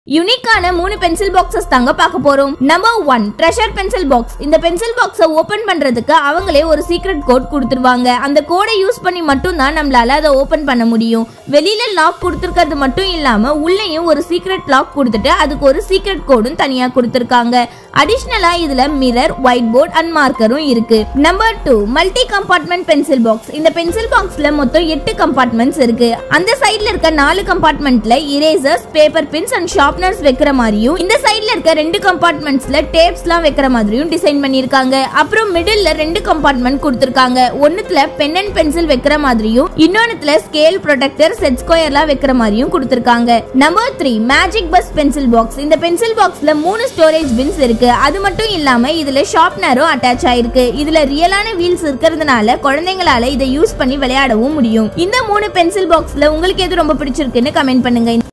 யுனிக்கான மூணு pencil boxes தாங்க பார்க்க போறோம் number one treasure pencil box இந்த பென்சில் பாக்ஸை ஓபன் பண்றதுக்கு அவங்களே ஒரு சீக்ரெட் கோட் கொடுத்துருவாங்க அந்த கோடை யூஸ் பண்ணி மட்டும் தான் நம்மளால அதை ஓபன் பண்ண முடியும் வெளியில லாக் கொடுத்துருக்கிறது மட்டும் இல்லாம உள்ளேயும் ஒரு சீக்ரெட் லாக் கொடுத்துட்டு அதுக்கு ஒரு சீக்ரெட் கோடும் தனியா கொடுத்துருக்காங்க அடிஷ்னலா இதுல மிரர் ஒயிட் போர்ட் அண்ட் மார்க்கரும் இருக்கு number two multi compartment pencil box இந்த பென்சில் பாக்ஸ்ல மொத்தம் எட்டு கம்பார்ட்மெண்ட்ஸ் இருக்கு அந்த சைடுல இருக்க நாலு கம்பார்ட்மெண்ட்ல erasers paper pins and sharpeners வைக்கிற மாதிரியும் இந்த சைடுல இருக்க ரெண்டு கம்பார்ட்மெண்ட்ஸ்ல டேப்ஸ்லாம் வைக்கிற மாதிரியும் டிசைன் பண்ணிருக்காங்க அப்புறம் மிடில்ல ரெண்டு கம்பார்ட்மெண்ட் கொடுத்திருக்காங்க ஒண்ணுத்துல பென் அண்ட் பென்சில் வைக்கிற மாதிரியும் இன்னொன்னுத்துல ஸ்கேல் ப்ரொடெக்டர் செட் ஸ்கொயர்லாம் வைக்கிற மாதிரியும் கொடுத்திருக்காங்க number three magic bus pencil box இந்த பென்சில் பாக்ஸ்ல மூணு ஸ்டோரேஜ் பின்ஸ் இருக்கு அது மட்டும் இல்லாம இதுல ஷார்ப்னரும் அட்டாச் ஆயிருக்கு இதுல ரியலான வீல்ஸ் இருக்கிறதுனால குழந்தைங்களால இதை யூஸ் பண்ணி விளையாடவும் முடியும் இந்த மூணு பென்சில் பாக்ஸ்ல உங்களுக்கு எது ரொம்ப பிடிச்சிருக்குன்னு கமெண்ட் பண்ணுங்க